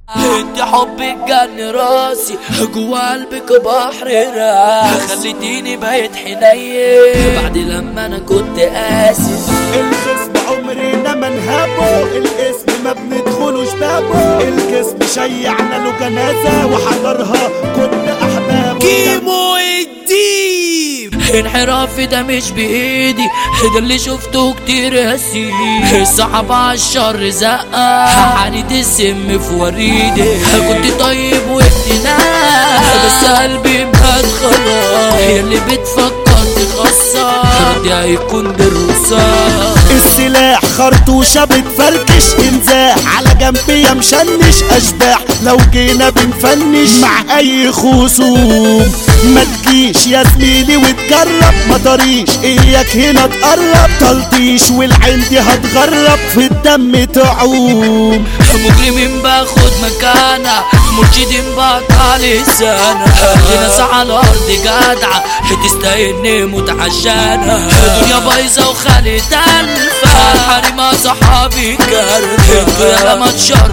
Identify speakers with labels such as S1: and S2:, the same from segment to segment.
S1: انت حبك جن راسي جوا قلبك بحر راس خليتيني بقيت حنين بعد لما انا كنت قاسي
S2: الخصم عمرنا ما نهابه الاسم ما بندخلوش بابه الجسم شيعنا له جنازة وحضرها كل أحبابه
S1: كيمو الديب انحرافي ده مش بايدي ده اللي شفته كتير يا سيدي الصحاب عالشر زقة حريد السم في وريدي كنت طيب وابن ناس بس قلبي مات خلاص هي اللي بتفكر تخسر ردي هيكون بالرصاص
S2: السلاح خرطوشة بتفركش انزاح على جنبي يا مشنش اشباح لو جينا بنفنش مع اي خصوم ما تجيش يا زميلي وتجرب ما طريش اياك هنا تقرب تلطيش والعين دي هتغرب في الدم تعوم
S1: مجرمين باخد مكانها مرشدين بقطع لسانة دي ناس على الارض جدعة تستاهل نموت عشانها الدنيا بايظة وخالي تلفة حريمة صحابي كرفة يا ما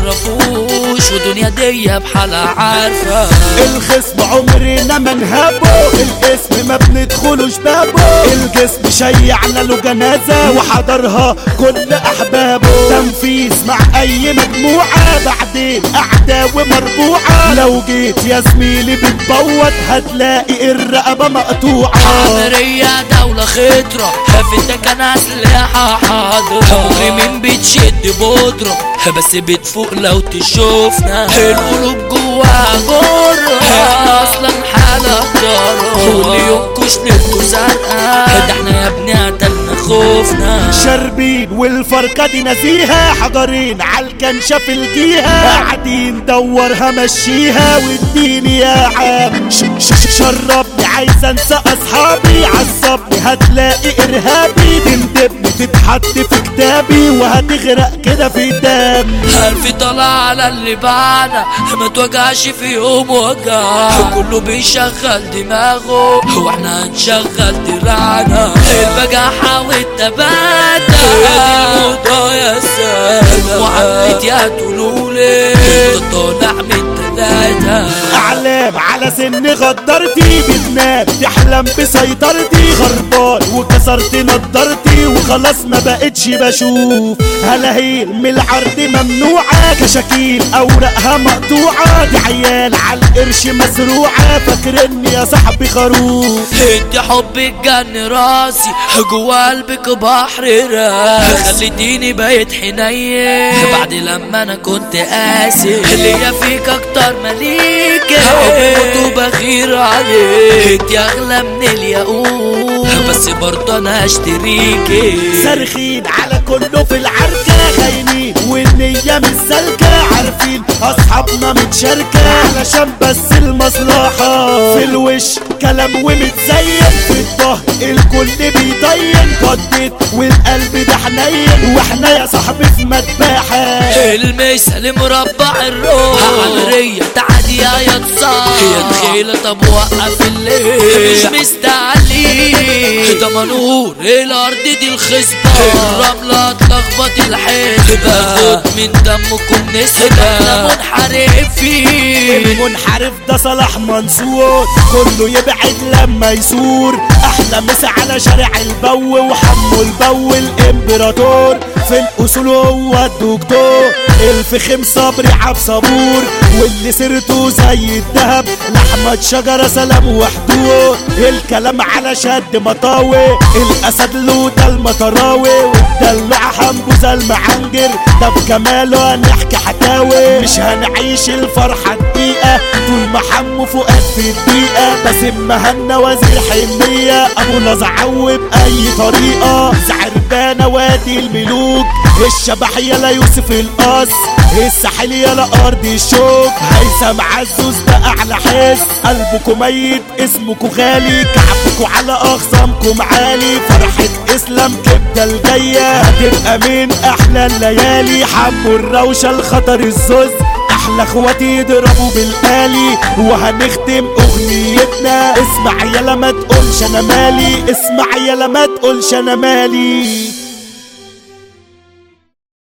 S1: تشرفوش ودنيا دي بحالها عارفة
S2: الخصم عمرنا ما نهابه الاسم ما بندخلوش بابه الجسم شيعنا له جنازة وحضرها كل احبابه تنفيذ مع اي مجموعة بعدين اعداوي مربوعة لو جيت يا زميلي بتبوت هتلاقي الرقبة مقطوعة
S1: عمرية دولة خطرة في كان أسلحة حاضرة مجرمين بتشد بودرة بس بتفوق لو تشوفنا القلوب جواها جرة احنا أصلا حالة ضرر كل يوم كشنت وزرقاء ده احنا يا ابني قتلنا خوفنا
S2: شاربين والفرقة دي نزيها حجرين عالكنشة في الجيهة قاعدين دورها مشيها واديني يا عم ش- ش- شربني عايز انسى اصحابي عصبني هتلاقي ارهابي تندبني تتحط في كتابي وهتغرق كده في دم
S1: ألف طلع على اللي بانا ما توجعش في يوم وجع كله بيشغل دماغه واحنا هنشغل دراعنا البجاحة والتبادل ادي الموضة يا سلام وعملت يا تقولولي طالع من تلاتة
S2: اعلام على سن غدرتي بتنام تحلم بسيطرتي خربان وكسرت نضارتي وخلاص ما بقتش بشوف هلاهيل من العرض ممنوعة كشاكيل اوراقها مقطوعة دي عيال على القرش مزروعة فاكرني يا صاحبي خروف
S1: انت حبك جن راسي جوا قلبك بحر راس خليتيني بقيت حنين بعد لما انا كنت قاسي ليا فيك اكتر مليك حبي وبغير عليك انت اغلى من الياقوت بس برضه انا هشتريكي
S2: صارخين على كله في العركة خاينين والنية مش سالكة عارفين أصحابنا متشاركة علشان بس المصلحة في الوش كلام ومتزين في الظهر الكل بيطين قضيت والقلب ده حنين واحنا يا صاحبي في مذبحة
S1: المثل مربع الروح عمرية تعدي يا يتصاب يا تخيلة طب وقف الليل مش مستعلي ده منور الارض دي الخصبة الرملة تلخبط الحسبة خد من دمكم نسبة احنا منحرفين
S2: المنحرف ده صلاح منصور كله يبعد لما يسور احلى مسا على شارع البو وحمو البو الامبراطور في الاصول هو الدكتور الفخم صبري عب صبور واللي سيرته زي الدهب لاحمد شجره سلام وحدوه الكلام على شد مطاوي الاسد له ده المطراوي والدلع حنبوزه المعنجر ده بكماله هنحكي حكاوي مش هنعيش الفرحه دقيقه طول ما حمو فؤاد في الدقيقه باسم مهنا وزير حنيه ابو لزعو باي طريقه زعربانه وادي الملوك الشبح يلا يوسف القص الساحل يلا ارض الشوك هيثم عزوز ده اعلى حس قلبكم ميت اسمكم غالي كعبكم على اخصامكم عالي فرحة اسلام كبدة الجاية هتبقى من احلى الليالي حمو الروشة الخطر الزوز احلى اخواتي يضربوا بالآلي وهنختم اغنيتنا اسمع يلا ما تقولش انا مالي اسمع يلا ما تقولش انا مالي